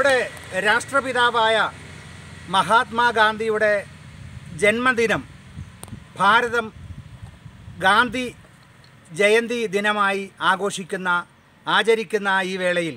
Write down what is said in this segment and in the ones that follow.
നമ്മുടെ രാഷ്ട്രപിതാവായ മഹാത്മാഗാന്ധിയുടെ ജന്മദിനം ഭാരതം ഗാന്ധി ജയന്തി ദിനമായി ആഘോഷിക്കുന്ന ആചരിക്കുന്ന ഈ വേളയിൽ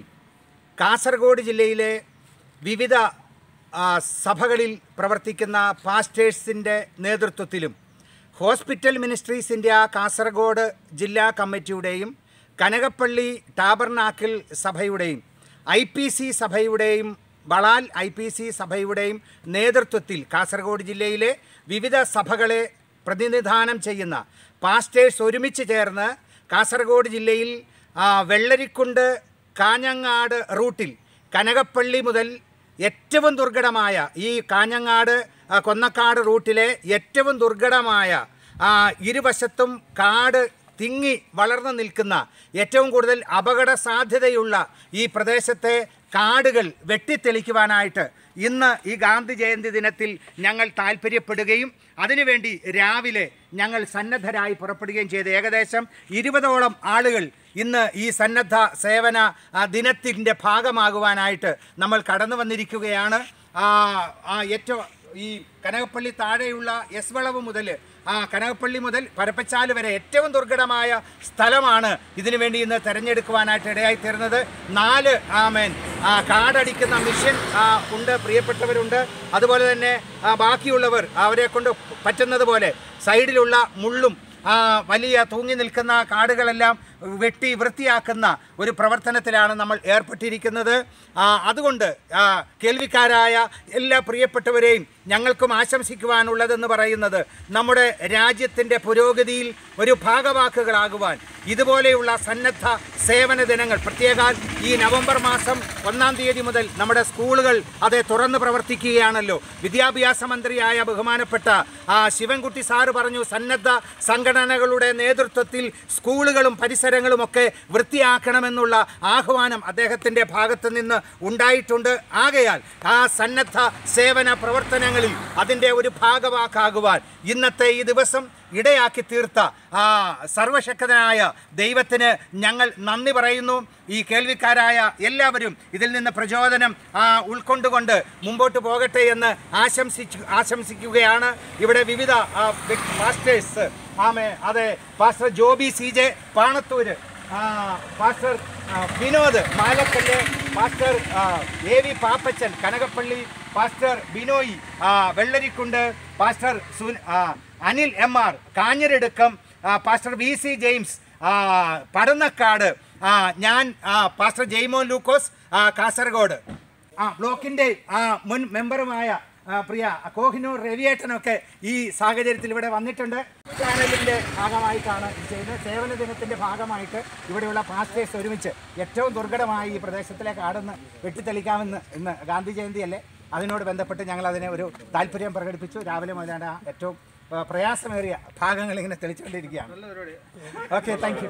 കാസർഗോഡ് ജില്ലയിലെ വിവിധ ആ, സഭകളിൽ പ്രവർത്തിക്കുന്ന പാസ്റ്റേഴ്സിൻ്റെ നേതൃത്വത്തിലും ഹോസ്പിറ്റൽ മിനിസ്ട്രീസ് ഇന്ത്യ കാസർഗോഡ് ജില്ലാ കമ്മിറ്റിയുടെയും കനകപ്പള്ളി ടാബർനാക്കിൽ സഭയുടെയും ഐ പി സി സഭയുടെയും ബളാൽ ഐ പി സി സഭയുടെയും നേതൃത്വത്തിൽ കാസർഗോഡ് ജില്ലയിലെ വിവിധ സഭകളെ പ്രതിനിധാനം ചെയ്യുന്ന പാസ്റ്റേഴ്സ് ഒരുമിച്ച് ചേർന്ന് കാസർഗോഡ് ജില്ലയിൽ ആ, വെള്ളരിക്കുണ്ട് കാഞ്ഞങ്ങാട് റൂട്ടിൽ കനകപ്പള്ളി മുതൽ ഏറ്റവും ദുർഘടമായ ഈ കാഞ്ഞങ്ങാട് ആ, കൊന്നക്കാട് റൂട്ടിലെ ഏറ്റവും ദുർഘടമായ ആ, ഇരുവശത്തും കാട് തിങ്ങി വളർന്നു നിൽക്കുന്ന ഏറ്റവും കൂടുതൽ അപകട സാധ്യതയുള്ള ഈ പ്രദേശത്തെ കാടുകൾ വെട്ടിത്തെളിക്കുവാനായിട്ട് ഇന്ന് ഈ ഗാന്ധി ജയന്തി ദിനത്തിൽ ഞങ്ങൾ താല്പര്യപ്പെടുകയും അതിനുവേണ്ടി രാവിലെ ഞങ്ങൾ സന്നദ്ധരായി പുറപ്പെടുകയും ചെയ്തു ഏകദേശം ഇരുപതോളം ആളുകൾ ഇന്ന് ഈ സന്നദ്ധ സേവന ആ, ദിനത്തിൻ്റെ ഭാഗമാകുവാനായിട്ട് നമ്മൾ കടന്നു വന്നിരിക്കുകയാണ് ആ, ആ ഏറ്റവും ഈ കനകപ്പള്ളി താഴെയുള്ള എസ് വളവ് മുതൽ ആ കനകപ്പള്ളി മുതൽ പരപ്പച്ചാല് വരെ ഏറ്റവും ദുർഘടമായ സ്ഥലമാണ് ഇതിനു വേണ്ടി ഇന്ന് തെരഞ്ഞെടുക്കുവാനായിട്ട് ഇടയായി തീർന്നത് നാല് ആമേൻ ആ കാടടിക്കുന്ന മിഷൻ ആ, ഉണ്ട് പ്രിയപ്പെട്ടവരുണ്ട് അതുപോലെ തന്നെ ആ, ബാക്കിയുള്ളവർ അവരെ കൊണ്ട് പറ്റുന്നത് പോലെ സൈഡിലുള്ള മുള്ളും ആ, വലിയ തൂങ്ങി നിൽക്കുന്ന കാടുകളെല്ലാം വെട്ടി വൃത്തിയാക്കുന്ന ഒരു പ്രവർത്തനത്തിലാണ് നമ്മൾ ഏർപ്പെട്ടിരിക്കുന്നത് ആ, അതുകൊണ്ട് ആ, കേൾവിക്കാരായ എല്ലാ പ്രിയപ്പെട്ടവരെയും ഞങ്ങൾക്കും ആശംസിക്കുവാനുള്ളതെന്ന് പറയുന്നത് നമ്മുടെ രാജ്യത്തിൻ്റെ പുരോഗതിയിൽ ഒരു ഭാഗവാക്കുകളാകുവാൻ ഇതുപോലെയുള്ള സന്നദ്ധ സേവന ദിനങ്ങൾ പ്രത്യേകാൽ ഈ നവംബർ മാസം ഒന്നാം തീയതി മുതൽ നമ്മുടെ സ്കൂളുകൾ അതെ തുറന്ന് പ്രവർത്തിക്കുകയാണല്ലോ വിദ്യാഭ്യാസ മന്ത്രിയായ ബഹുമാനപ്പെട്ട ആ, ശിവൻകുട്ടി സാറ് പറഞ്ഞു സന്നദ്ധ സംഘടനകളുടെ നേതൃത്വത്തിൽ സ്കൂളുകളും പരിസരങ്ങളുമൊക്കെ വൃത്തിയാക്കണമെന്നുള്ള ആഹ്വാനം അദ്ദേഹത്തിൻ്റെ ഭാഗത്ത് നിന്ന് ഉണ്ടായിട്ടുണ്ട് ആകയാൽ ആ സന്നദ്ധ സേവന പ്രവർത്തനങ്ങളിൽ അതിൻ്റെ ഒരു ഭാഗവാക്കാകുവാൻ ഇന്നത്തെ ഈ ദിവസം ഇടയാക്കി തീർത്ത ആ സർവശക്തനായ ദൈവത്തിന് ഞങ്ങൾ നന്ദി പറയുന്നു ഈ കേൾവിക്കാരായ എല്ലാവരും ഇതിൽ നിന്ന് പ്രചോദനം ആ, ഉൾക്കൊണ്ടുകൊണ്ട് മുമ്പോട്ട് പോകട്ടെ എന്ന് ആശംസിച്ചു ആശംസിക്കുകയാണ് ഇവിടെ വിവിധ ആ, വ്യക്- പാസ്റ്റേഴ്സ് ആമേ അതെ pastor Joby C J Panathur ആ, പാസ്റ്റർ ആ, വിനോദ് മാലക്കല്ല് പാസ്റ്റർ ആ, A V Pappachan Kanakappally pastor Binoy ആ, വെള്ളരിക്കുണ്ട് പാസ്റ്റർ സു ആ, അനിൽ എം ആർ കാഞ്ഞിരടുക്കം ആ, പാസ്റ്റർ വി സി ജെയിംസ് ആ, പരന്നക്കാട് ആ, ഞാൻ ആ, പാസ്റ്റർ ജെയ്മോൻ ലൂക്കോസ് ആ, കാസർഗോഡ് ആ ബ്ലോക്കിൻ്റെ ആ, മുൻ മെമ്പറുമായ ആ, പ്രിയ കോഹിനൂർ രവിയേട്ടനൊക്കെ ഈ സാഹചര്യത്തിൽ ഇവിടെ വന്നിട്ടുണ്ട് ചാനലിൻ്റെ ഭാഗമായിട്ടാണ് ഇത് ചെയ്യുന്നത് സേവന ദിനത്തിൻ്റെ ഭാഗമായിട്ട് ഇവിടെയുള്ള പാസ്റ്റേഴ്സ് ഒരുമിച്ച് ഏറ്റവും ദുർഘടമായ ഈ പ്രദേശത്തിലെ കാടൊന്ന് വെട്ടിത്തെളിക്കാമെന്ന് ഇന്ന് ഗാന്ധി ജയന്തിയല്ലേ അതിനോട് ബന്ധപ്പെട്ട് ഞങ്ങൾ അതിനെ ഒരു താല്പര്യം പ്രകടിപ്പിച്ചു രാവിലെ മുതലാണ് ആ ഏറ്റവും ആ, പ്രയാസമേറിയ ഭാഗങ്ങൾ ഇങ്ങനെ തെളിച്ചുകൊണ്ടിരിക്കുകയാണ് ഓക്കെ താങ്ക് യു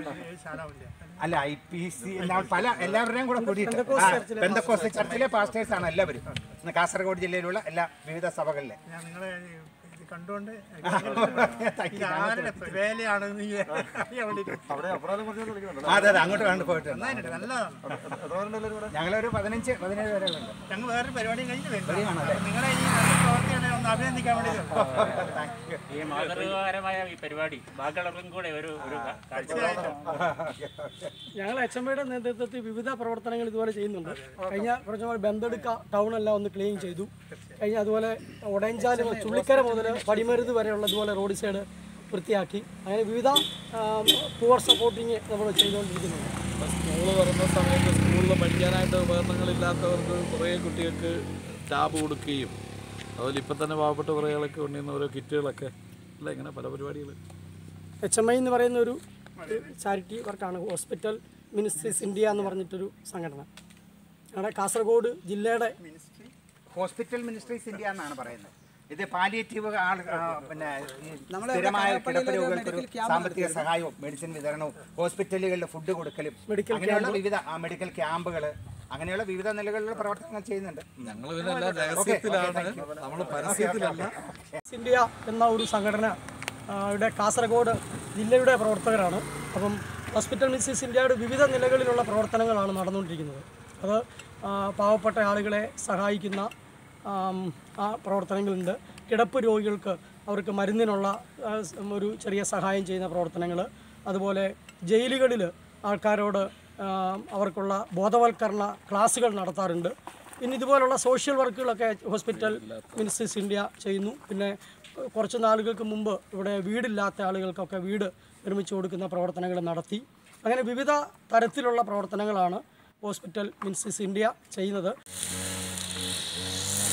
അല്ല ഐ പി സി പല എല്ലാവരുടെയും കൂടെ കൂടിയിട്ട് ബന്ധക്കോസ് ചർച്ചിലെ പാസ്റ്റേഴ്സ് ആണ് എല്ലാവരും ഇന്ന് കാസർഗോഡ് ജില്ലയിലുള്ള എല്ലാ വിവിധ സഭകളിലെ ഞാൻ നിങ്ങളെ ഇത് കണ്ടുകൊണ്ട് Thank you. ആരുടെ വേലയാണ് നീ അറിയാൻ വേണ്ടിയിട്ട്. അതെ അതെ അങ്ങോട്ട് കണ്ടു പോയിട്ടുണ്ട് നന്നായിട്ടുണ്ട്, നല്ലതാണ് ഞങ്ങളൊരു പതിനഞ്ച് പതിനേഴ് വരെ ഉണ്ട് ഞങ്ങൾ വേറൊരു പരിപാടി കഴിഞ്ഞ് ശരിയാണല്ലേ? വരുന്നത് നിങ്ങളെ ഈ നല്ല പ്രവർത്തിയാണ് ഒന്ന് അഭിനന്ദിക്കാൻ വേണ്ടി താങ്ക് യു ഈ മാതൃകാപരമായ ഈ പരിപാടി ബാക്കിയുള്ളവർക്കും കൂടെ ഒരു ഒരു കാഴ്ച ഞങ്ങൾ എച്ച് എം ഐയുടെ നേതൃത്വത്തിൽ വിവിധ പ്രവർത്തനങ്ങൾ ഇതുപോലെ ചെയ്യുന്നുണ്ട് കഴിഞ്ഞ കുറച്ച് നാൾ ബന്തെടുക്ക ടൗൺ എല്ലാം ഒന്ന് ക്ലീൻ ചെയ്തു കഴിഞ്ഞ അതുപോലെ ഒടയഞ്ചാല് മുതൽ ചുള്ളിക്കര മുതൽ പടിമരുത് വരെയുള്ള ഇതുപോലെ റോഡ് സൈഡ് വൃത്തിയാക്കി അങ്ങനെ വിവിധ പുവർ സപ്പോർട്ടിങ് നമ്മൾ ചെയ്തുകൊണ്ടിരിക്കുന്നുണ്ട് സ്കൂള് തുറന്ന സമയത്ത് സ്കൂളിൽ പഠിക്കാനായിട്ട് ഉപകരണങ്ങളില്ലാത്തവർക്ക് കുറേ കുട്ടികൾക്ക് ടാബ് കൊടുക്കുകയും അതുപോലെ ഇപ്പം തന്നെ പാവപ്പെട്ട കുറേ ആളൊക്കെ കൊണ്ടുവന്ന ഓരോ കിറ്റുകളൊക്കെ അല്ല ഇങ്ങനെ പല പരിപാടികൾ എച്ച് എം ഐ എന്ന് പറയുന്ന ഒരു ചാരിറ്റി വർക്കാണ് ഹോസ്പിറ്റൽ മിനിസ്ട്രീസ് ഇന്ത്യ എന്ന് പറഞ്ഞിട്ടൊരു സംഘടന ഞങ്ങളുടെ കാസർഗോഡ് ജില്ലയുടെ ഹോസ്പിറ്റൽ മിനിസ്ട്രീസ് ഇന്ത്യ എന്നാണ് പറയുന്നത് ഇത് പാലിയേറ്റീവ് ആൾ ആ, പിന്നെ ഈ സ്ഥിരമായ കിടപ്പ് രോഗികൾക്ക് സാമ്പത്തിക സഹായവും മെഡിസിൻ വിതരണവും ഹോസ്പിറ്റലുകളിൽ ഫുഡ് കൊടുക്കലും അങ്ങനെയുള്ള വിവിധ ആ, മെഡിക്കൽ ക്യാമ്പുകൾ അങ്ങനെയുള്ള വിവിധ നിലകളിലുള്ള പ്രവർത്തനങ്ങൾ ചെയ്യുന്നുണ്ട് ഞങ്ങൾ പിന്നെ എല്ലാം രഹസ്യത്തിലാണ് നമ്മൾ പരസ്യത്തിലല്ല ഇന്ത്യ എന്ന ഒരു സംഘടന ആ, ഇവിടെ കാസർഗോഡ് ജില്ലയുടെ പ്രവർത്തകരാണ് അപ്പം ഹോസ്പിറ്റൽ മിനിസ്ട്രീസ് ഇന്ത്യയുടെ വിവിധ നിലകളിലുള്ള പ്രവർത്തനങ്ങളാണ് നടന്നുകൊണ്ടിരിക്കുന്നത് അത് ആ, പാവപ്പെട്ട ആളുകളെ സഹായിക്കുന്ന ആം, ആ പ്രവർത്തനങ്ങളുണ്ട് കിടപ്പ് രോഗികൾക്ക് അവർക്ക് മരുന്നിനുള്ള ആ, സ് ഒരു ചെറിയ സഹായം ചെയ്യുന്ന പ്രവർത്തനങ്ങൾ അതുപോലെ ജയിലുകളിൽ ആൾക്കാരോട് ആ, അവർക്കുള്ള ബോധവൽക്കരണ ക്ലാസ്സുകൾ നടത്താറുണ്ട് പിന്നെ ഇതുപോലുള്ള സോഷ്യൽ വർക്കുകളൊക്കെ ഹോസ്പിറ്റൽ മിനിസ്റ്റേഴ്സ് ഇന്ത്യ ചെയ്യുന്നു പിന്നെ കുറച്ച് നാളുകൾക്ക് മുമ്പ് ഇവിടെ വീടില്ലാത്ത ആളുകൾക്കൊക്കെ വീട് നിർമ്മിച്ചു കൊടുക്കുന്ന പ്രവർത്തനങ്ങൾ നടത്തി അങ്ങനെ വിവിധ തരത്തിലുള്ള പ്രവർത്തനങ്ങളാണ് ഹോസ്പിറ്റൽ മിനിസ്റ്റേഴ്സ് ഇന്ത്യ ചെയ്യുന്നത്